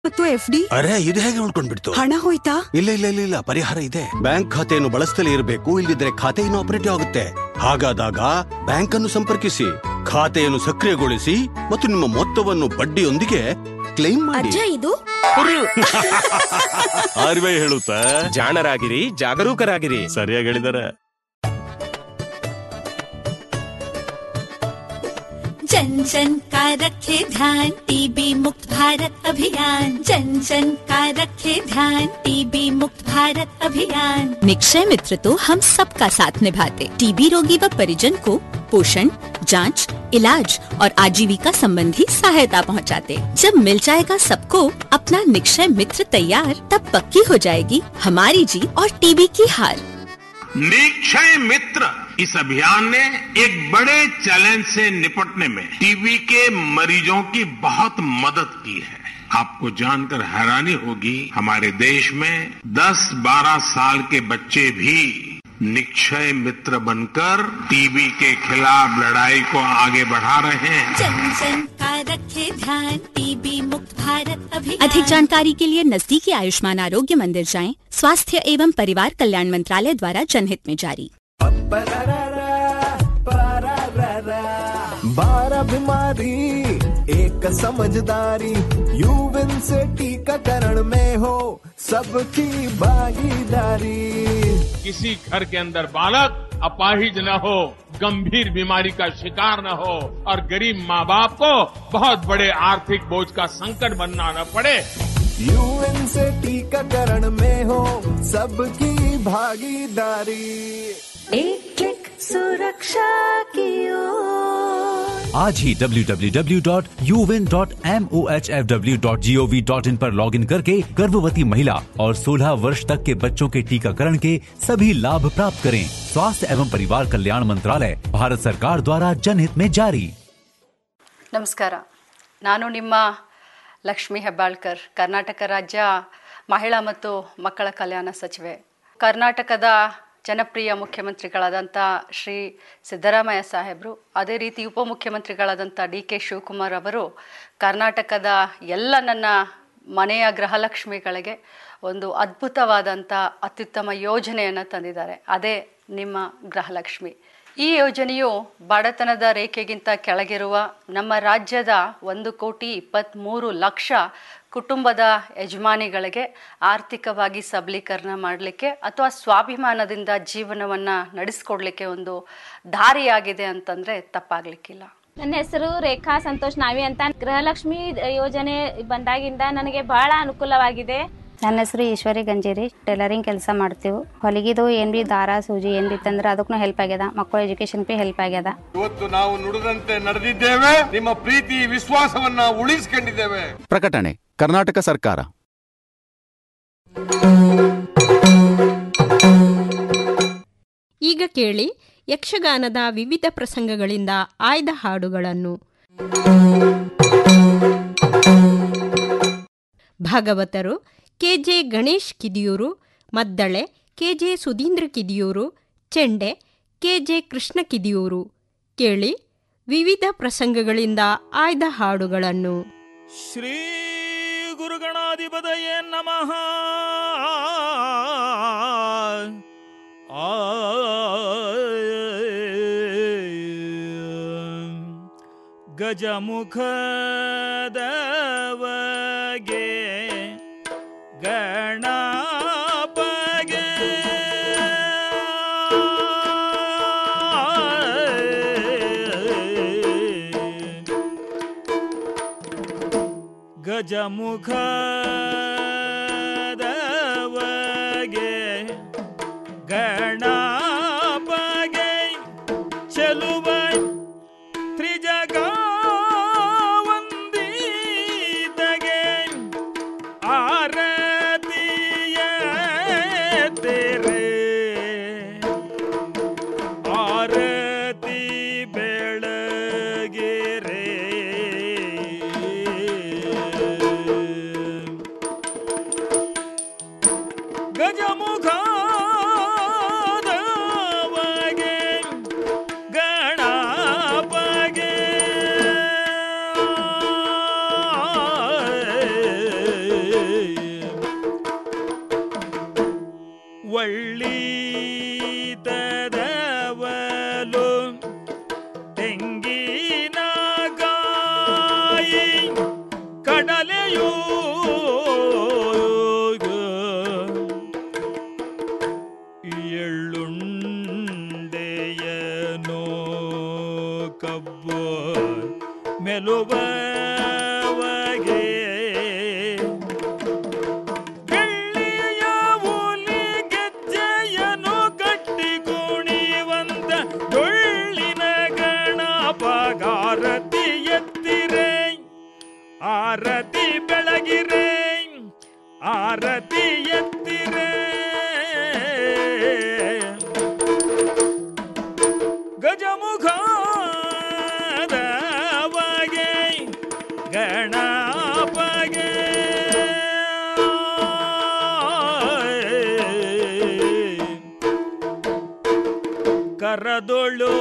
ಮತ್ತು F D ಅರೆ ಇದು ಹೇಗೆ ಉಳ್ಕೊಂಡ್ಬಿಡ್ತು ಹಣ ಹೋಯ್ತಾ ಇಲ್ಲ ಇಲ್ಲ ಇಲ್ಲ ಇಲ್ಲ ಪರಿಹಾರ ಇದೆ ಬ್ಯಾಂಕ್ ಖಾತೆಯನ್ನು ಬಳಸ್ತಲೇ ಇರಬೇಕು ಇಲ್ಲದಿದ್ರೆ ಖಾತೆ ಇನ್ಆಪರೇಟಿವ್ ಆಗುತ್ತೆ ಹಾಗಾದಾಗ ಬ್ಯಾಂಕ್ ಅನ್ನು ಸಂಪರ್ಕಿಸಿ ಖಾತೆಯನ್ನು ಸಕ್ರಿಯಗೊಳಿಸಿ ಮತ್ತು ನಿಮ್ಮ ಮೊತ್ತವನ್ನು ಬಡ್ಡಿಯೊಂದಿಗೆ ಕ್ಲೈಮ್ ಮಾಡಿ ಅಜ್ಜ ಇದು ಆರ್ ಬಿ ಐ ಹೇಳುತ್ತಾ ಜಾಣರಾಗಿರಿ ಜಾಗರೂಕರಾಗಿರಿ ಸರಿಯಾಗಿ ಹೇಳಿದಾರೆ जन जन का रखे ध्यान टीबी मुक्त भारत अभियान जन जन का रखे ध्यान टीबी मुक्त भारत अभियान निक्षय मित्र तो हम सबका साथ निभाते टीबी रोगी व परिजन को पोषण जांच, इलाज और आजीविका संबंधी सहायता पहुंचाते। जब मिल जाएगा सबको अपना निक्षय मित्र तैयार तब पक्की हो जाएगी हमारी जीत और टीबी की हार निक्षय मित्र इस अभियान ने एक बड़े चैलेंज से निपटने में टीबी के मरीजों की बहुत मदद की है आपको जानकर हैरानी होगी हमारे देश में 10-12 साल के बच्चे भी निक्षय मित्र बनकर टीबी के खिलाफ लड़ाई को आगे बढ़ा रहे हैं जन जन का रखे ध्यान टीबी मुक्त भारत अभियान अधिक जानकारी के लिए नजदीकी आयुष्मान आरोग्य मंदिर जाएं स्वास्थ्य एवं परिवार कल्याण मंत्रालय द्वारा जनहित में जारी बारह बीमारी एक समझदारी यूविन से टीकाकरण में हो सबकी भागीदारी किसी घर के अंदर बालक अपाहिज न हो गंभीर बीमारी का शिकार न हो और गरीब माँ बाप को बहुत बड़े आर्थिक बोझ का संकट बनना न पड़े यूएन से टीकाकरण में हो सबकी भागीदारी एक क्लिक सुरक्षा की ओर आज ही www.uvin.mohfw.gov.in पर लॉगिन करके गर्भवती महिला और 16 वर्ष तक के बच्चों के टीकाकरण के सभी लाभ प्राप्त करें स्वास्थ्य एवं परिवार कल्याण मंत्रालय भारत सरकार द्वारा जनहित में जारी ನಮಸ್ಕಾರ ನಾನು ನಿಮ್ಮ ಲಕ್ಷ್ಮಿ ಹೆಬ್ಬಾಳ್ಕರ್ ಕರ್ನಾಟಕ ರಾಜ್ಯ ಮಹಿಳಾ ಮತ್ತು ಮಕ್ಕಳ ಕಲ್ಯಾಣ ಸಚಿವೆ ಕರ್ನಾಟಕದ ಜನಪ್ರಿಯ ಮುಖ್ಯಮಂತ್ರಿಗಳಾದಂಥ ಶ್ರೀ ಸಿದ್ದರಾಮಯ್ಯ ಸಾಹೇಬರು ಅದೇ ರೀತಿ ಉಪಮುಖ್ಯಮಂತ್ರಿಗಳಾದಂಥ ಡಿ ಕೆ ಶಿವಕುಮಾರ್ ಅವರು ಕರ್ನಾಟಕದ ಎಲ್ಲ ನನ್ನ ಮನೆಯ ಗೃಹಲಕ್ಷ್ಮಿಗಳಿಗೆ ಒಂದು ಅದ್ಭುತವಾದಂಥ ಅತ್ಯುತ್ತಮ ಯೋಜನೆಯನ್ನು ತಂದಿದ್ದಾರೆ ಅದೇ ನಿಮ್ಮ ಗೃಹಲಕ್ಷ್ಮಿ ಈ ಯೋಜನೆಯು ಬಡತನದ ರೇಖೆಗಿಂತ ಕೆಳಗಿರುವ ನಮ್ಮ ರಾಜ್ಯದ ಒಂದು ಕೋಟಿ ಇಪ್ಪತ್ತ್ಮೂರು ಲಕ್ಷ ಕುಟುಂಬದ ಯಜಮಾನಿಗಳಿಗೆ ಆರ್ಥಿಕವಾಗಿ ಸಬಲೀಕರಣ ಮಾಡಲಿಕ್ಕೆ ಅಥವಾ ಸ್ವಾಭಿಮಾನದಿಂದ ಜೀವನವನ್ನು ನಡೆಸ್ಕೊಡ್ಲಿಕ್ಕೆ ಒಂದು ದಾರಿಯಾಗಿದೆ ಅಂತಂದರೆ ತಪ್ಪಾಗಲಿಕ್ಕಿಲ್ಲ ನನ್ನ ಹೆಸರು ರೇಖಾ ಸಂತೋಷ್ ನಾವಿ ಅಂತ ಗೃಹಲಕ್ಷ್ಮಿ ಯೋಜನೆ ಬಂದಾಗಿಂದ ನನಗೆ ಬಹಳ ಅನುಕೂಲವಾಗಿದೆ ನನ್ನ ಹೆಸರು ಈಶ್ವರಿ ಗಂಜೇರಿ ಟೈಲರಿಂಗ್ ಕೆಲಸ ಮಾಡ್ತೀವಿ ಹೊಲಿಗಿದು ಏನ್ ಬಿ ದಾರ ಸೂಜಿ ಏನ್ ಬಿ ತಂದ್ರೆ ಅದಕ್ಕೂ ಹೆಲ್ಪ್ ಆಗ್ಯದ ಮಕ್ಕಳ ಎಜುಕೇಶನ್ ಬಿ ಹೆಲ್ಪ್ ಆಗ್ಯದ ಇವತ್ತು ನಾವು ನುಡಿದಂತೆ ನಡೆದಿದ್ದೇವೆ ನಿಮ್ಮ ಪ್ರೀತಿ ವಿಶ್ವಾಸವನ್ನ ಉಳಿಸಿಕೊಂಡಿದ್ದೇವೆ ಪ್ರಕಟಣೆ ಕರ್ನಾಟಕ ಸರ್ಕಾರ ಈಗ ಕೇಳಿ ಯಕ್ಷಗಾನದ ವಿವಿಧ ಪ್ರಸಂಗಗಳಿಂದ ಆಯ್ದ ಹಾಡುಗಳನ್ನು ಭಾಗವತರು ಕೆಜೆ ಗಣೇಶ್ ಕಿದಿಯೂರು ಮದ್ದಳೆ ಕೆಜೆ ಸುಧೀಂದ್ರ ಕಿದಿಯೂರು ಚೆಂಡೆ ಕೆಜೆ ಕೃಷ್ಣ ಕಿದಿಯೂರು ಕೇಳಿ ವಿವಿಧ ಪ್ರಸಂಗಗಳಿಂದ ಆಯ್ದ ಹಾಡುಗಳನ್ನು ಶ್ರೀ ಗುರುಗಣಾಧಿಪತಯೇ ನಮಃ ಆ ಗಜಮುಖದವಗೆ ಗಣಪಗೆ ಗಜಮುಖದವಗೆ ಗಣಪಗೆ ಚೆಲುವ ತ್ರಿಜಗ ವಂದಿದಗೆ ಆರತಿಯ ತೆರೆ ಆರತಿ ಬೆಳಗಿರೆ ಗಜಮುಖ ಒಳ್ಳಿತದವಲು ತೆಂಗಿನ ಕಾಯಿ ಕಡಲೆಯೂ ಎಳ್ಳುಂಡೆಯನೋ ಕಬ್ಬು ಮೆಲುಬವಗೆ ಬೆಳ್ಳಿಯ ಹುಲಿ ಗೆಜ್ಜೆಯನು ಕಟ್ಟಿ ಕುಣಿವಂತ ಡೊಳ್ಳಿನ ಗಣಪಗಾರತಿ ಎತ್ತಿರೆ ಆರತಿ ಬೆಳಗಿರೆ ಆರತಿ ಎತ್ತಿರೆ ಗಜಮುಖದವಗೆ ಗಣಪಗೆ ಕರದೊಳು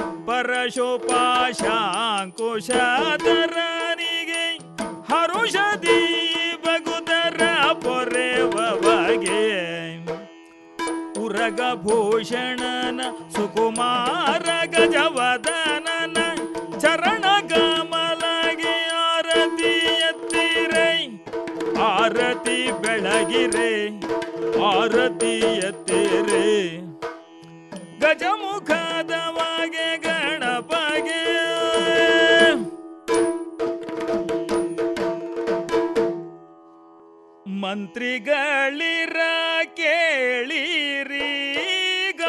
ಪರಶೋಪಾಶಾಂಕುಶಧರನಿಗೆ ಹರುಷದಿ ಬಗುದರ ಪೊರೆವಗೆ ಉರಗಭೂಷಣನ ಸುಕುಮಾರ ಗಜವದನನ ಚರಣ ಕಮಲಗೆ ಆರತಿ ಎತ್ತಿರೈ ಆರತಿ ಬೆಳಗಿರೆ ಆರತಿ ಎತ್ತಿರೆ ಗಜಮುಖದವಗೆ ಗಣಪಗೆ ಮಂತ್ರಿಗಳಿರ ಕೇಳಿರೀಗ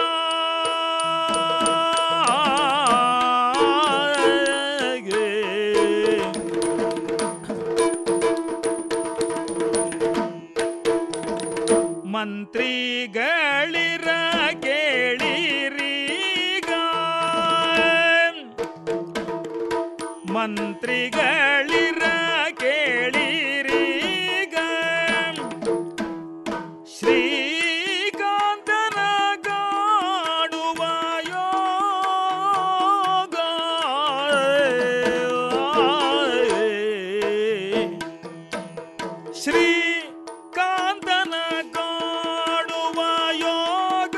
ಮಂತ್ರಿಗಳಿರ ಕೇಳಿರೀಗ ಮಂತ್ರಿಗಳಿರ ಕೇಳಿರೀಗ ಶ್ರೀಕಾಂತನ ಕಾಡುವ ಯೋಗ ಶ್ರೀಕಾಂತನ ಕಾಡುವ ಯೋಗ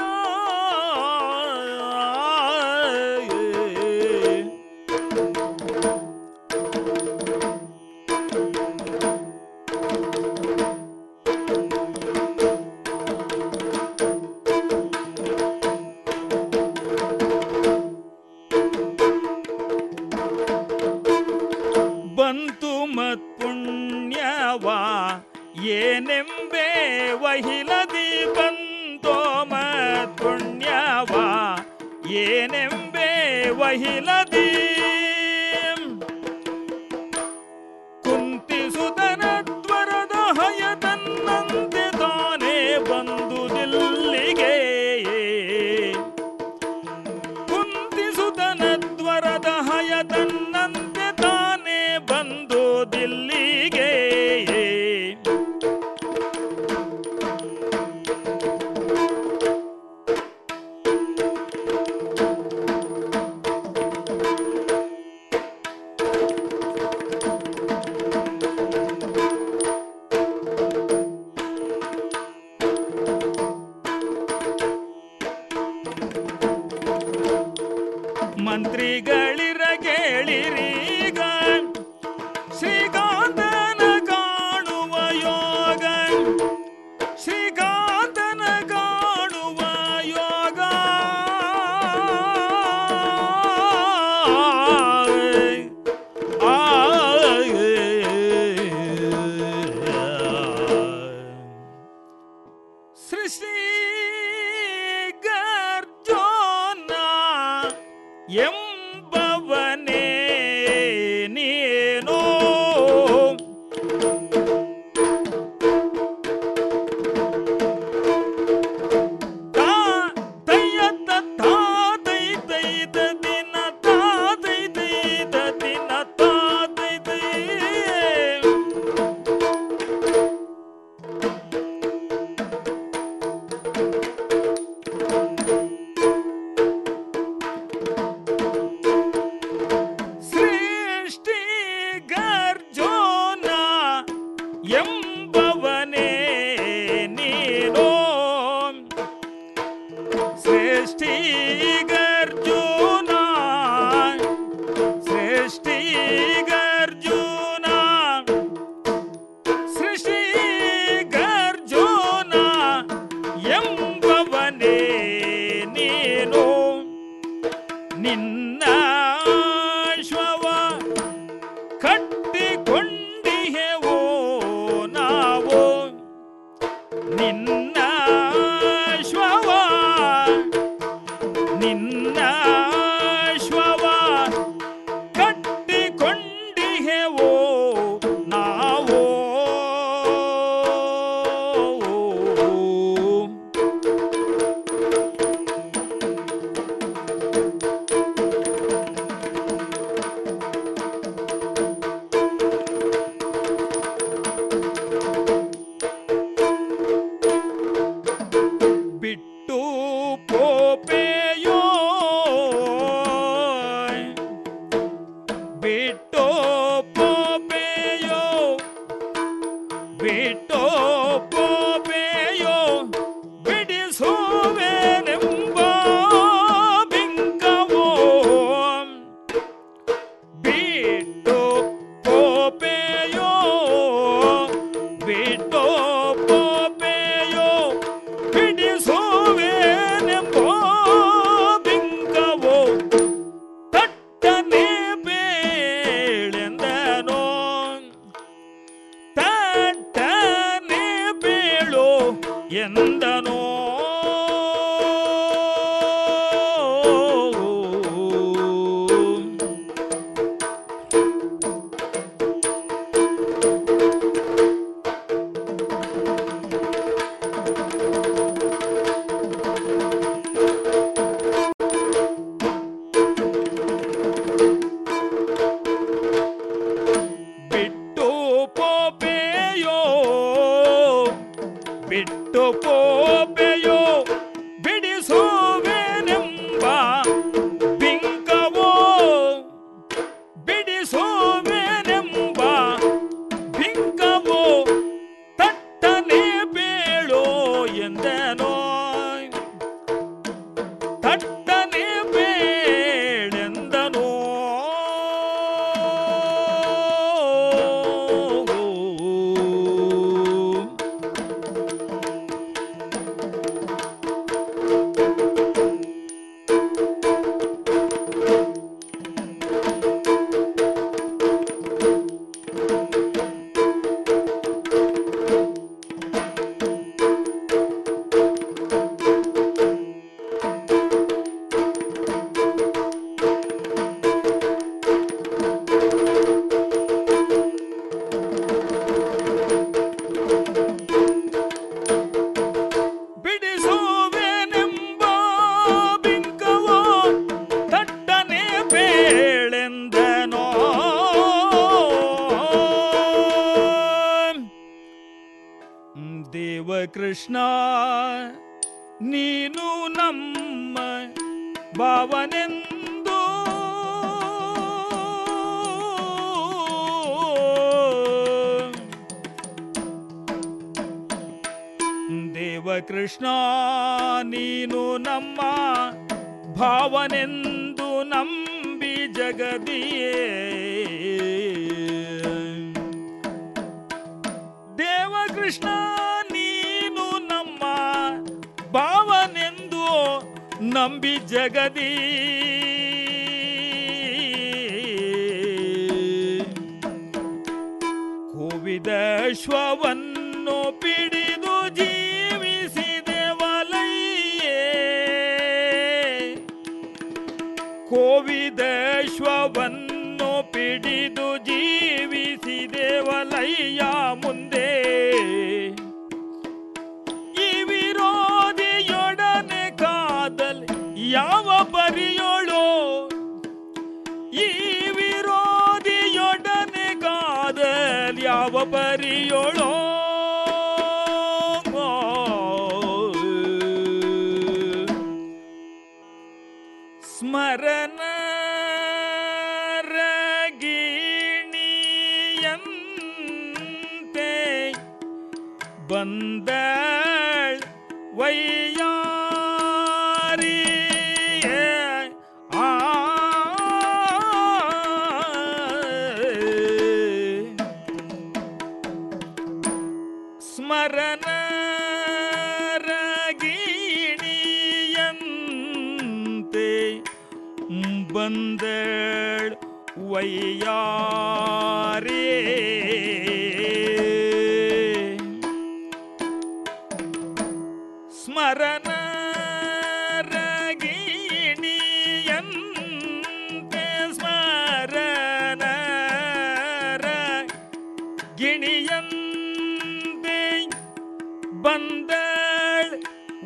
ಬಂತು ಮತ್ ಪುಣ್ಯವ ಏನೆಂಬೆ ವಹಿಲದಿ ಬಂತೋ ಮತ್ ಪುಣ್ಯವ ಏನೆಂಬೆ ವಹಿಲದಿ ಕುಂತಿಸುತನ ತ್ವರದ ಹಯ ತನ್ನಂತೆ ತಾನೇ ಬಂದು ದಿಲ್ಲಿಗೆ ಕುಂತಿಸುತನ ದ್ವರದ ಹಯ ತನ್ನಂತೆ ತಾನೇ ಬಂದು ದಿಲ್ಲಿಗೆ ಮಂತ್ರಿಗಳಿರ ಕೇಳಿರೀಗ ಶ್ರೀಕಾಂತನ ಕಾಣುವ ಯೋಗ ಶ್ರೀಕಾಂತನ ಕಾಣುವ ಯೋಗ ಸೃಷ್ಟಿ ಗರ್ಜೋನ ಎಂಬವನೇ ನೀನು ತಾ ತಯ್ಯತ್ತ ತಾ ತೈ ತೈ ತ ದಿನ ತಾ ತೈ ತೈ ತ ದಿನ ತಾ ತೈ ತೈ ಸೃಷ್ಟಿ ಗರ್ಜೋನ ಎಂಬವನೇ ನೀನು ಬಿಟ್ಟು ಪೋಪೆಯೋ ಬಿಡಿಸುವೆನೆಂಬ ಬಿಂಕವೋ ಬಿಟ್ಟು ಪೋಪೆಯೋ ಬಿಟ್ಟು ಪೋಪೆಯೋ ಬಿಡಿಸುವೆನೆಂಬ ಬಿಂಕವೋ ತಟ್ಟನೆ ಬೇಳೆಂದನೋ ತಟ್ಟನೆ ಬೀಳು ಎಂದನೋ ಬಿಟ್ಟು ಪೋಪೆಯೋ ಬಿಟ್ಟು ಪೋಪೆಯೋ ಬಿಡಿಸುವೆನೆಂಬ ಬಿಂಕವೋ ಬಿಡಿಸುವೆನೆಂಬ ಬಿಂಕವೋ ತಟ್ಟನೆ ಬೇಳೋ ಎಂದನೋ ತಟ್ಟನೆ ಬೇಳೆಂದನೋ ಬಿಡಿಸುವೆನೆಂಬ ಬಿಂಕವೋ ತಟ್ಟನೆ ಬೇಳೆಂದನೋ ದೇವಕೃಷ್ಣ ನೀನು ನಮ್ಮ ಭಾವನೆಂದು ದೇವಕೃಷ್ಣ ನೀನು ನಮ್ಮ ಭಾವನೆಂದು ನಂಬಿ ಜಗದಿಯೇ ದೇವಕೃಷ್ಣ ನೀನು ನಮ್ಮ ಭಾವನೆಂದು ನಂಬಿ ಜಗದಿ ಕೋವಿದಶ್ವವನ್ನು ಪಿಡಿದು ಜೀವಿಸಿದೆ ವಲಯ್ಯೇ ಕೋವಿದಶ್ವವನ್ನು ಪಿಡಿದು ಜೀವಿಸಿದೆ ವಲಯ್ಯ ಮುಂದೆ ಈ ವಿರೋಧಿಯೊಡನೆ ಕಾದಲ್ ಯಾವ ಪರಿಯೋಳೋ ಈ ವಿರೋಧಿಯೊಡನೆ ಕಾದಲ್ ಯಾವ ಪರಿಯೋಳೋ ಸ್ಮರಣ ರಗಿಣಿಯಂತೆ ಬಂದಳ್ ವೈಯಾರಿ ಆ ಸ್ಮರಣ ರಗಿಣಿಯಂತೆ ಬಂದಳ್ ವೈಯಾರಿ ಸ್ಮರಣ ರಗಿಣಿಯಂತೆ ಸ್ಮರಣ ಗಿಣಿಯಂತೆ ಬಂದಳ್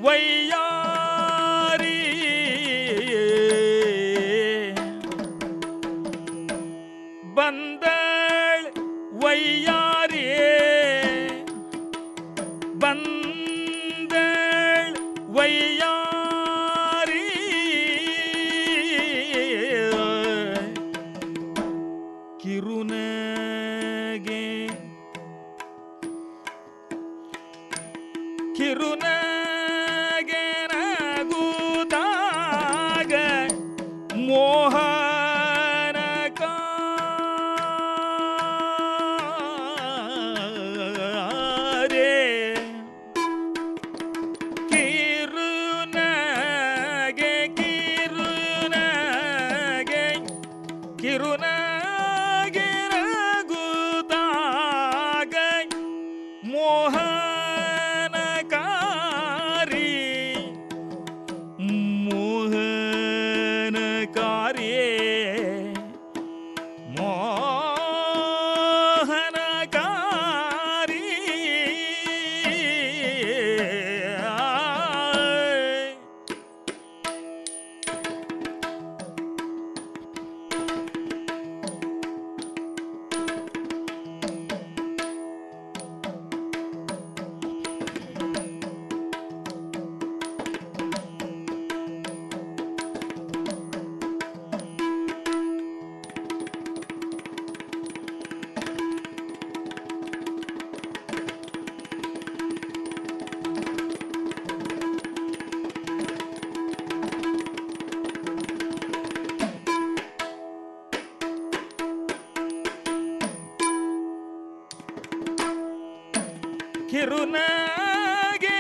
ವೈಯಾರಿ ಬಂದಳ್ ವೈಯಾರಿ ಬಂದಳ್ ವೈಯಾರಿ ಕಿರುನಗೆ ಕಿರುನಗೆ ನಗುದಾಗ ಮೋಹನ ಕಾರೆ ಕಿರುನಗೆ ಕಿರುನಗೆ ಕಿರುನಗೆ ನಗುದಾಗ ಮೋಹನಕಾರಿ ಮೋಹನಕಾರಿ ಮೋಹನಕಾರಿ ಕಿರುನಗೆ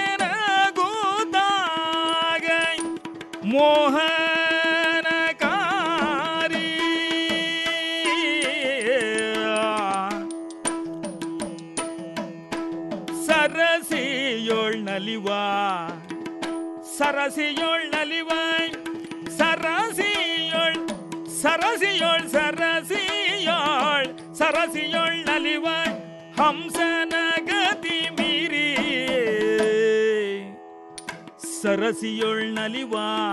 ನಗುದಾಗ ಮೋಹನಕಾರಿ ಸರಸಿಯೊಳ್ ನಲಿವ ಸರಸಿಯೊಳ್ ನಲಿವ ಸರಸಿಯೊಳ್ ಸರಸಿಯೊಳ್ ಸರಸಿಯೊಳ್ ಸರಸಿಯೊಳ್ ನಲಿವ ಹಂಸನ ಗತಿ ಮೀರಿ ಸರಸಿಯೊಳ್ ನಲಿವ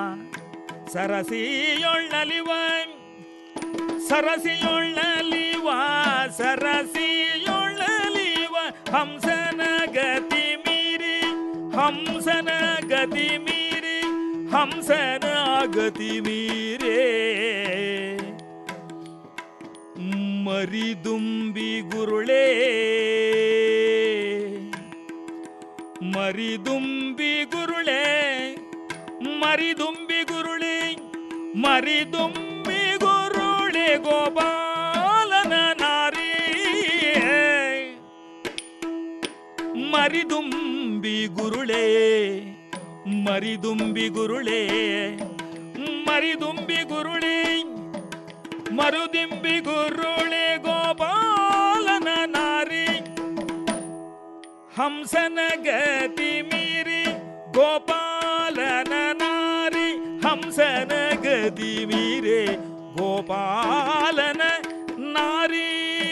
ಸರಸಿಯೊಳ್ ನಲಿವ ಸರಸಿಯೊಳ್ ನಲಿವ ಸರಸಿಯೊಳ್ ನಲಿವ ಹಂಸನ ಗತಿ ಮೀರಿ ಹಂಸನ ಗತಿ ಮೀರಿ ಹಂಸನ ಗತಿ ಮೀರೇ ಮರಿದುಂಬಿ ಗುರುಳೇ ಮರಿದುಂಬಿ ಗುರುಳೇ ಮರಿದುಂಬಿ ಗುರುಳೇ ಮರಿದುಂಬಿ ಗುರುಳೆ ಗೋಪಾಲನ ನಾರಿ ಮರಿದುಂಬಿ ಗುರುಳೇ ಮರಿದುಂಬಿ ಗುರುಳೇ ಮರಿದುಂಬಿ ಗುರುಳೇ ಮರುದಿಂಬಿ ಗುರುಳೆ ಗೋಪಾಲನ ನಾರಿ ಹಂಸನ ಗತಿ ಮೀರಿ ಗೋಪಾಲನ ನಾರಿ ಹಂಸನ ಗತಿ ಮೀರೆ ಗೋಪಾಲನ ನಾರಿ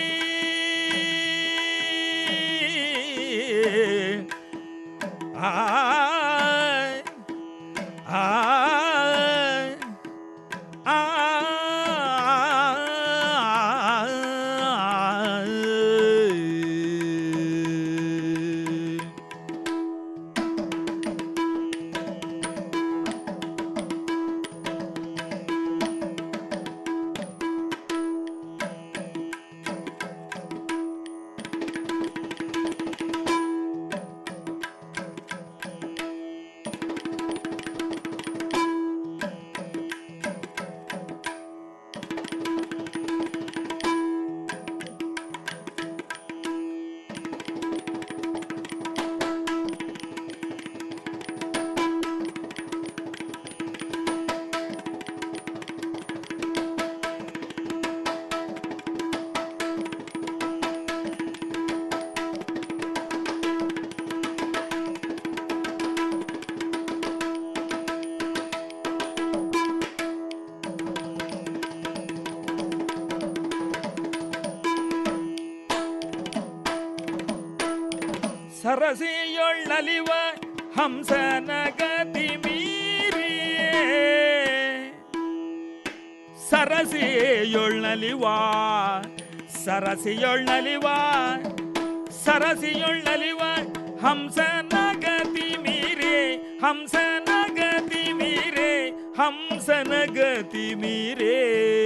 ಆ ಆ ಸರಸಿಯೊಳ್ಳಲಿವ ಹಂಸನ ಗತಿ ಮೀರಿ ಸರಸಿಯೊಳ್ಳಲಿವ ಸರಸಿಯೊಳ್ಳಲಿವ ಸರಸಿಯೊಳ್ಳಲಿವ ಹಂಸನ ಗತಿ ಮೀರೆ ಹಂಸನ ಗತಿ ಮೀರೆ ಹಂಸನ ಗತಿ ಮೀರೆ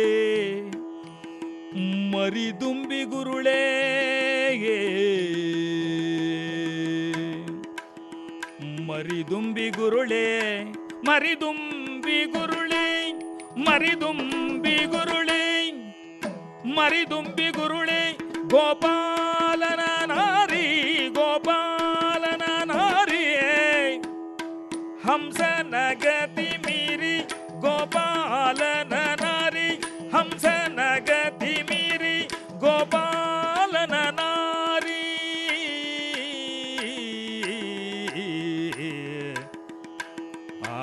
ಮರಿದುಂಬಿ ಗುರುಳೇ ಮರಿದುಂಬಿ ಗುರುಳೆ ಮರಿದುಂಬಿ ಗುರುಳೆ ಮರಿದುಂಬಿ ಗುರುಳೆ ಮರಿದುಂಬಿ ಗುರುಳೆ ಗೋಪಾಲನ ನಾರಿ ಗೋಪಾಲನ ನಾರಿಯೇ ಹಂಸನ ಗತಿ ಮೀರಿ ಗೋಪಾಲನ ನಾರಿ ಹಂಸನ ಗತಿ ಮೀರಿ ಗೋಪಾಲನ ನಾರಿ ಆ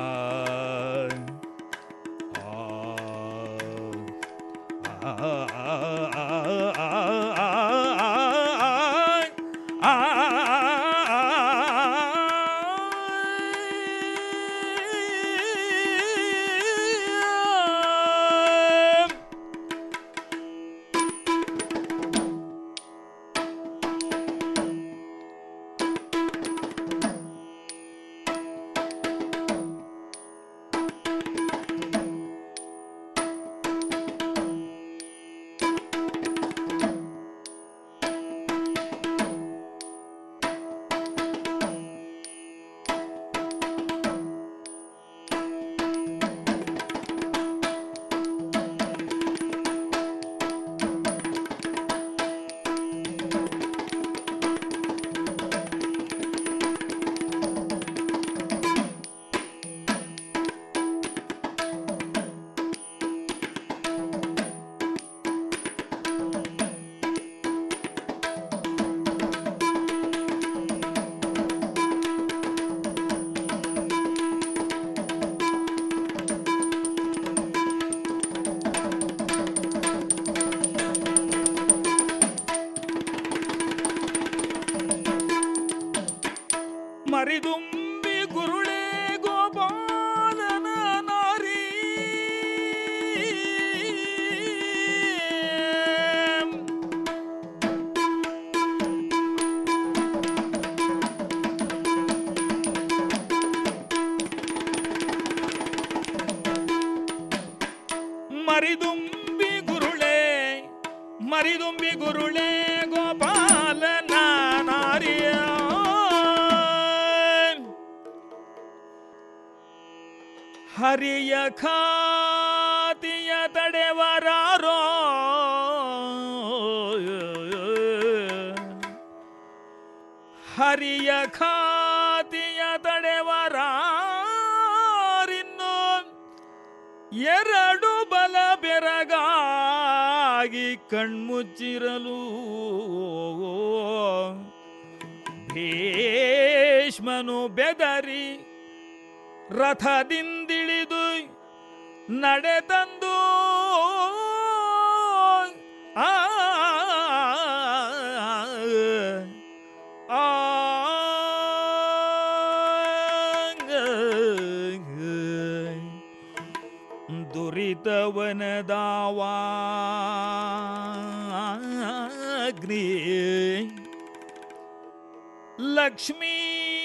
ಮರಿದುಂಬಿ ಗುರುಳೆ ಗೋಪಾಲನ ನಾರಿ ಮರಿದುಂಬಿ ಗುರುಳೆ ಮರಿದುಂಬಿ ಗುರುಳೆ ಗೋಪಾಲನ ನಾರಿಯ ಹರಿಯ ಖಾತಿಯ ತಡೆವರಾರೋ ಹರಿಯ ಖಾತಿಯ ತಡೆವರಾರಿನ್ನು ಎರಡು ಬಲ ಬೆರಗಾಗಿ ಕಣ್ಮುಚ್ಚಿರಲು ಭೀಷ್ಮನು ಬೆದರಿ ರಥದಿಂದಿಳಿದು ನಡೆತಂದು ಆ ಆ ದುರಿತವನದಾವಾಗ್ನಿ ಲಕ್ಷ್ಮೀ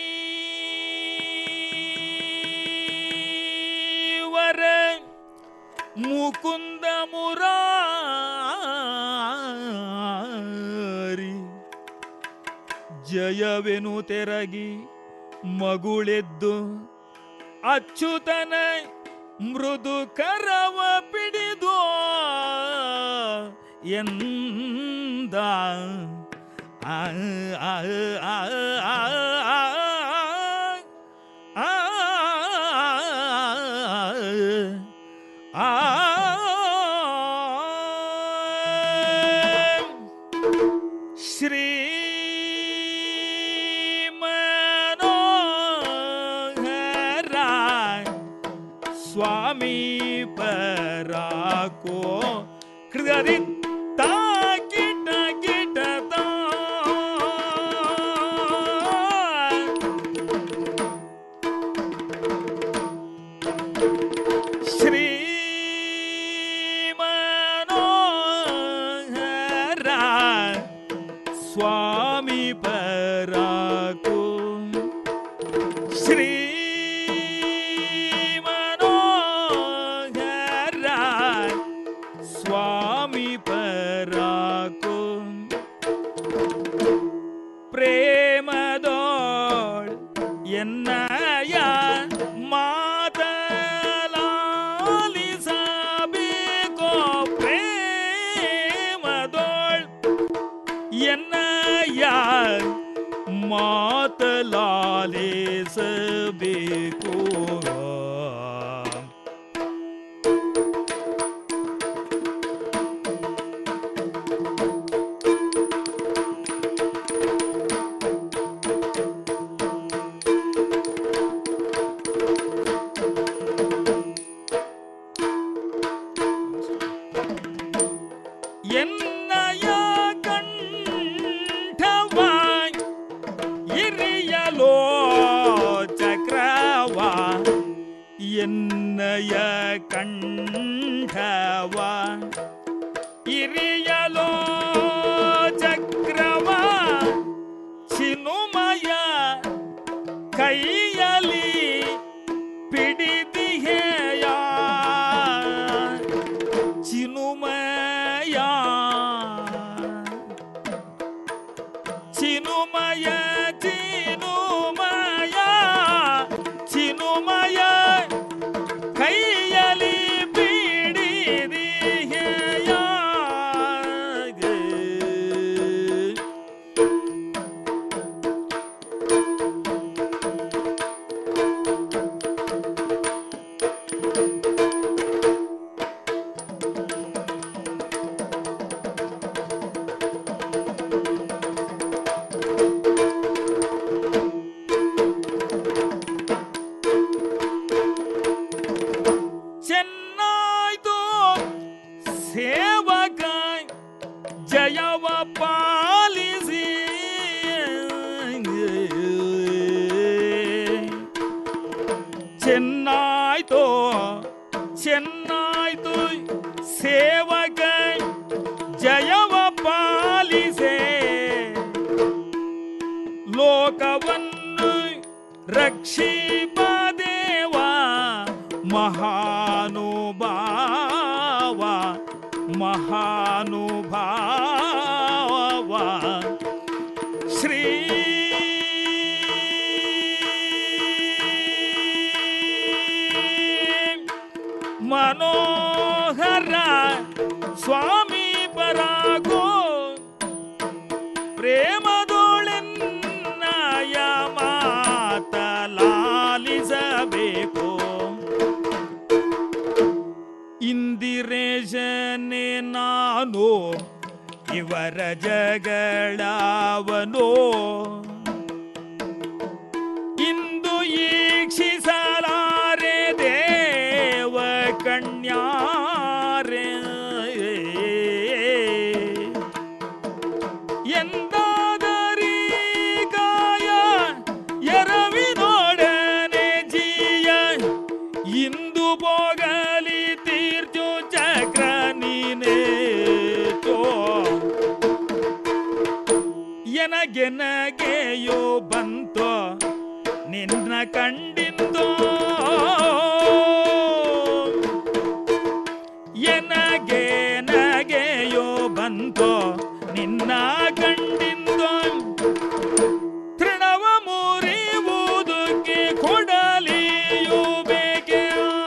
ವರ ಮುಕುಂದ ಮುರಾರಿ ಜಯವೆನು ತೆರಗಿ ಮಗುಳೆದ್ದು ಅಚ್ಯುತನ ಮೃದು ಕರವ ಪಿಡಿದು ಎಂದ ಆ ಆ ಆ ಆ ಆ ಆ ಶ್ರೀ ಮನೋಹರ ಸ್ವಾಮಿ ಪರಾಕೋ ಹೃದಯ ಗಿಟ ಗಿಟ ಶ್ರೀ ಮನೋಹರ ಸ್ವಾಮಿ ಪರಾಕು ಶ್ರೀ ಮನೋಹರ ಸ್ವಾಮಿ ಪರಾಕು ಪ್ರೇಮದೋಳ್ ಎನ್ನ ಮಾತ ಲಾಲಿಸಬೇಕು ಎನ್ನಯ ಕಂಠವಾಯ್ ಇರಿಯಲೋ ಚಕ್ರವ ಎನ್ನಯ ಕಂಠವ ಇರಿಯಲೋ ಚಕ್ರವ ಚಿನುಮಯ ಕೈಯಲಿ ಪಿಡಿದಿಹೆಯ ಚಿನುಮಯ ಚಿನುಮಯ ಚಿನುಮಯ ಚಿನುಮಯ ಕೈಯಲಿ ಬಿಡಿದಿಹೆಯ ಚೆನ್ನಾಯ್ತು ಸೇವಕ ಜಯವ ಪಾಲಿಸಿ ಚೆನ್ನಾಯ್ತು ಚೆನ್ನಾಯ್ತು ಸೇವಕ ಜಯವ ಪಾಲಿಸೆ ಲೋಕವನ್ನು ರಕ್ಷಿಪ ದೇವ ಮಹಾನುಭಾವ ಮಹಾನುಭಾವ ಶ್ರೀ ಮನೋಹರ ಸ್ವಾಮಿ ಪರಾಗೋ ಪ್ರೇಮದೋಳೆನ್ನಯ ಮಾತ ಲಾಲಿಸಬೇಕು ಇಂದಿರೇಶನೆ ನಾನು ಇವರ ಜಗಳವನೋ ಇಂದು ಈಕ್ಷಿಸಲಾರೆ ದೇವ ಕಣ್ಯಾರೆ ಎಂದಾದರಿ ಗಾಯ ಎರವಿನೊಡನೆ ಜೀಯ ಇಂದು ಹೋಗಲಿ ತೀರ್ಚು ಚಕ್ರ ನೀನೇ ತೋ ಎನಗೆನಗೆಯೋ ಬಂತೋ ನಿನ್ನ ಕಂಡಿಂದೋ ಎನಗೆ ನಗೆಯೋ ಬಂತೋ ನಿನ್ನ ಕಂಡಿಂದೋ ತೃಣವ ಮುರಿಯುವುದಕ್ಕೆ ಕೊಡಲಿಯೂ ಬೇಕೆ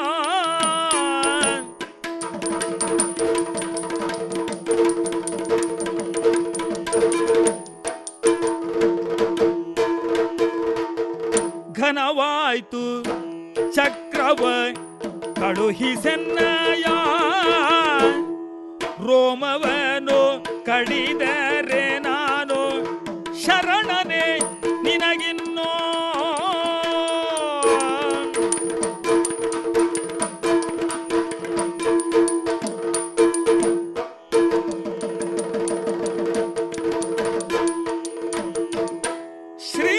ಘನವಾಯ್ತು ಚಕ್ರವ ಕಳುಹಿಸೆನ್ನಯ ರೋಮವನು ಕಡಿದರೆ ನಾನು ಶರಣನೆ ನಿನಗಿನ್ನೋ ಶ್ರೀ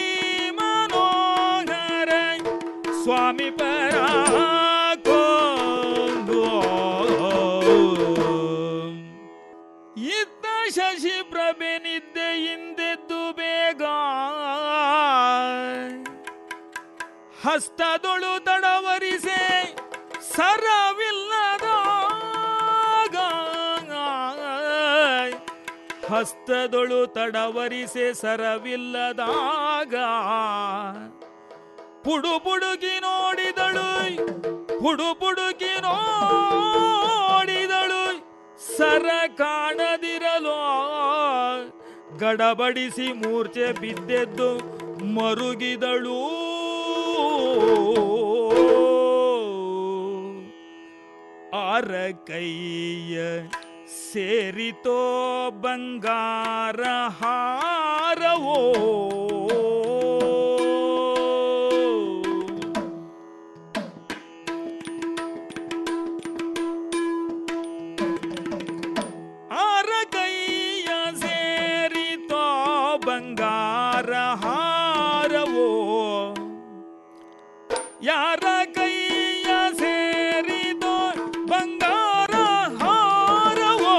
ಮನೋಹರ ಸ್ವಾಮಿ ಪರಾಕೋ ಇದ್ದ ಶಶಿ ಪ್ರಭೆ ನಿದ್ದೆ ಹಿಂದೆದ್ದು ಬೇಗ ಹಸ್ತದೊಳು ತಡವರಿಸೆ ಸರವಿಲ್ಲದ ಹಸ್ತದೊಳು ತಡವರಿಸೆ ಸರವಿಲ್ಲದಾಗ ಪುಡು ಪುಡುಕಿ ನೋಡಿದಳು ಪುಡು ಪುಡುಕಿ ನೋಡಿದಳು ಸರ ಕಾಣದಿರಲು ಗಡಬಡಿಸಿ ಮೂರ್ಛೆ ಬಿದ್ದೆದ್ದು ಮರುಗಿದಳು ಆರ ಕೈಯ ಸೇರಿತೋ ಬಂಗಾರ ಹಾರವೋ ಆರ ಕೈಯ ಸೇರಿತೋ ಬಂಗಾರ ಹಾರವೋ ಯಾರ ಕೈಯ ಸೇರಿತೋ ಬಂಗಾರ ಹಾರವೋ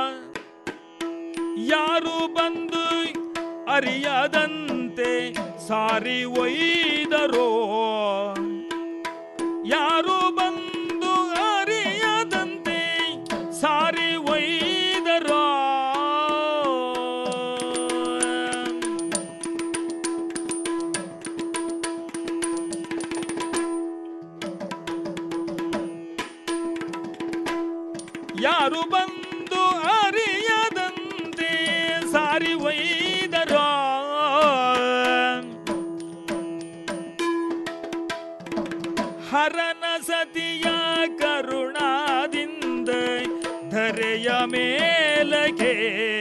ಯಾರು ಬಂದು ಅರಿಯದಂತೆ ಸಾರಿ ಒಯ್ದರೋ ಯಾರು ಬಂದು ಅರಿಯದಂತೆ ಸಾರಿ ಒಯ್ದರೋ ಯಾರು ಬಂದು ಅರಿಯದಂತೆ ಸಾರಿ ಒಯ್ದರೋ ಹರನ ಸತಿಯ ಕರುಣಾದಿಂದ ಧರೆಯ ಮೇಲಗೆ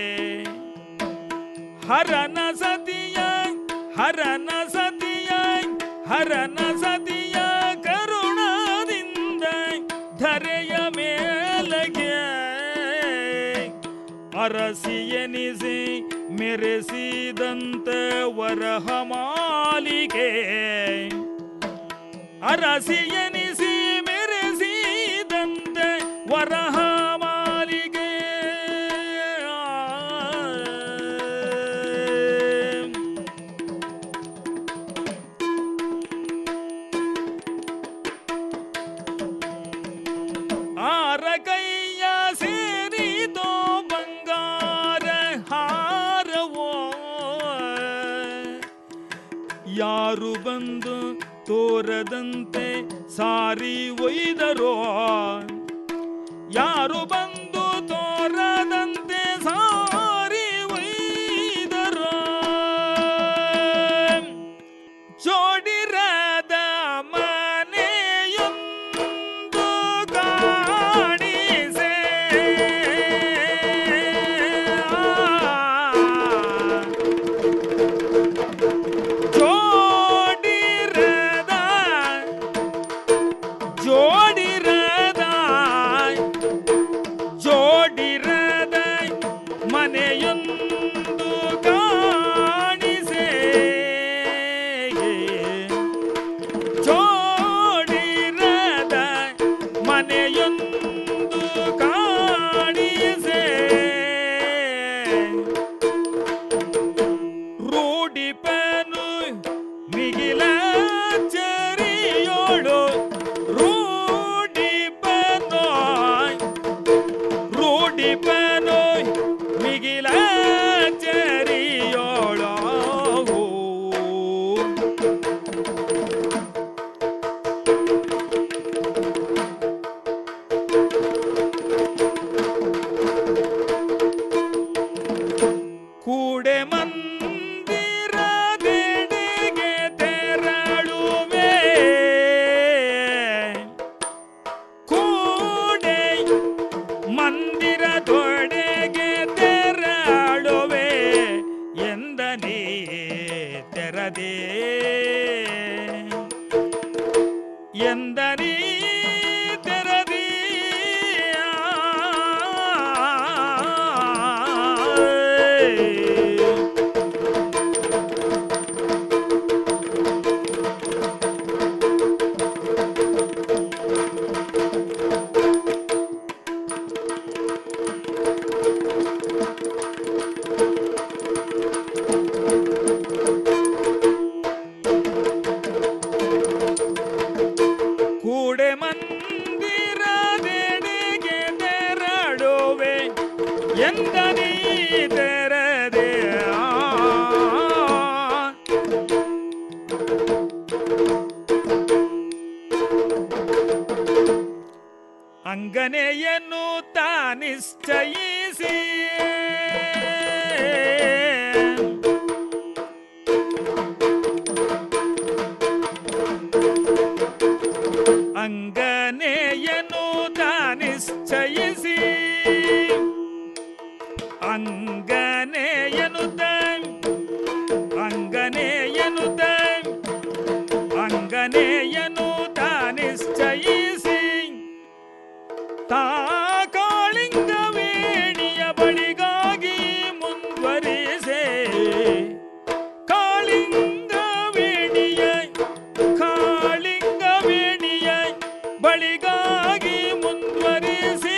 ಹರನ ಸತಿಯ ಹರನ ಸತಿಯ ಹರನ ಸತಿಯ ಕರುಣಾದಿಂದ ಧರೆಯ ಮೇಲಗೆ ಅರಸಿಯನಿಸಿ ಮೆರೆಸಿದಂತ ವರಹ ಮಾಲಿಗೆ ಅರಸಿಯನಿಸಿ ಮೆರೆಸಿದಂತೆ ವರಹ ಮಾಲಿಗೆ ಆರ ಕೈಯ ಸೇರಿದೋ ಬಂಗಾರ ಹಾರವೋ ಯಾರು ಬಂದು ತೋರದಂತೆ ಸಾರಿ ಒಯ್ದರೋ ಯಾರು ಬಂದು ತೋರದಂತೆ ಸಾರಿ ಒಯ್ದರೋ ಜೋಡಿರದ ಮನೆಯೊಂದು ಕಾಣಿಸೆ ಜೋಡಿರದ ಜೋಡಿರದ ಜೋಡಿರದ ಮನೆಯೊಂದು ಕಾಣಿಸೆ ಜೋಡಿರದ ಮನೆಯೊಂದು ಕಾಣಿಸೆ ರೂಢಿಪನು ಮಿಗಿಲ ಚರಿಯೋಳು ರೂಢಿಪನು ರೂಢಿಪನು ಮಿಗಿಲ ಚರಿಯೋಳು ಕೂಡೆ ಮಂದಿರ ದೇಡಿಗೆ ತೆರಳುವೆ ಕೂಡೆ ಮಂದಿರ ತೊಡೆಗೆ ತೆರಳುವೆ ಎಂದ ನೀ ತೆರದೆ ಎಂದ ನೀ ತೆರದಿ ಕೂಡೆ ಮಂದಿರ ದೇಡಿಗೆ ತೆರಳುವೆ ಎಂದ ನೀ ತೆರದೆ ಅಂಗನೆಯನ್ನು ತಾನಿಶ್ಚಯಿಸಿ ಅಂಗನೆಯನು ತಾನಿಶ್ಚಯಿಸಿ ತಾ ಕಾಳಿಂಗ ವೇಣಿಯ ಬಳಿಗಾಗಿ ಮುಂದುವರಿಸೆ ಕಾಳಿಂಗ ವೇಣಿಯ ಕಾಳಿಂಗ ವೇಣಿಯ ಬಳಿಗಾಗಿ ಮುಂದುವರಿಸಿ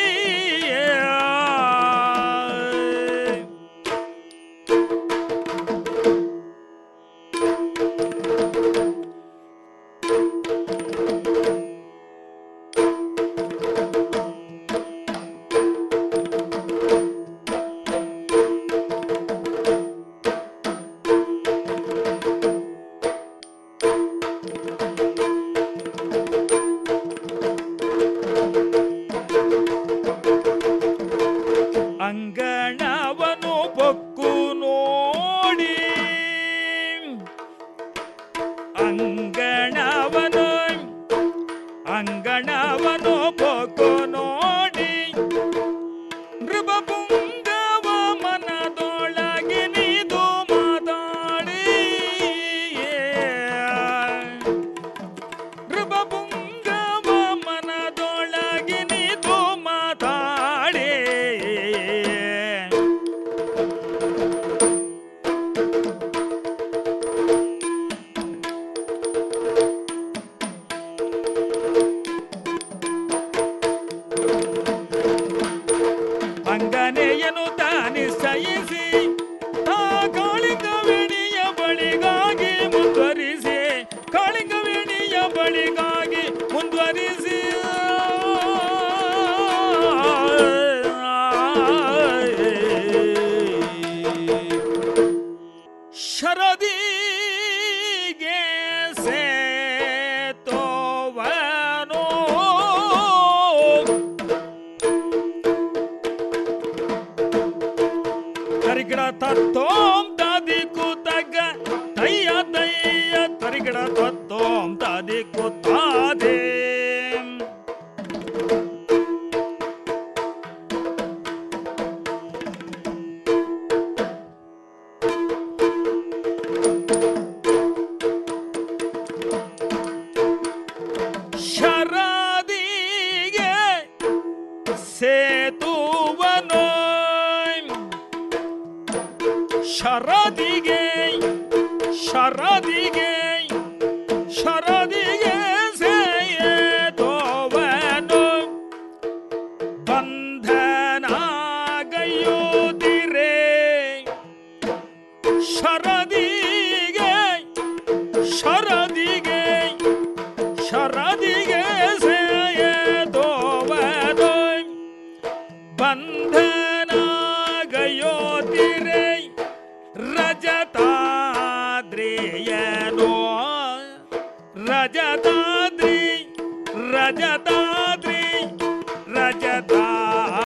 ಅಂಗಣವನು ಪೊಕ್ಕು ನೋಡಿ ಅಂಗಣವನು ಅಂಗಣವನು ಪೊಕ್ಕು ನೋಡಿ ನೃಪಪುಂಗವ ಮನದೊಳಗೆ ನೀದು ಮಾತಾಡಿ ನೃಪಪುಂಗವ ಮನದೊಳಗೆ ನೀದು ಮಾತಾಡಿ ಅಂಗನೆಯನು ತಾನಿಶ್ಚಯಿಸಿ ಆ ಕಾಳಿಂಗವೇಣಿಯ ಬಳಿಗಾಗಿ ಮುಂದುವರಿಸಿ ಕಾಳಿಂಗವೇಣಿಯ ಬಳಿಗಾಗಿ ಮುಂದುವರಿಸಿ ಶರದಿಗೆ ಸೇತೋವನೋ ತರಿಗಿಡ ತತ್ತೋಂ ತಾದಿ ಕೂತಗ ತಯ್ಯ ತಯ್ಯ ತರಿಗಿಡ ತತ್ತೋಂ ತಾದಿ ಕೂತಾದೆ ಶರದಿಗೆ ಸೇತುವನೋ ಶರದಿಗೆ ಶರದಿಗೆ ಶರದಿಗೆ ಸೇತೋವನು ಬಂಧನಾಗಯುತ್ತಿರೆ ಶರದಿಗೆ ಶರದಿಗೆ ಶರದಿಗೆ ಸೇತೋವನು ಬಂಧನಾಗಯೋತಿರೆ ರಜತಾದ್ರಿಯನೋ ರಜತಾದ್ರಿ ರಜತಾ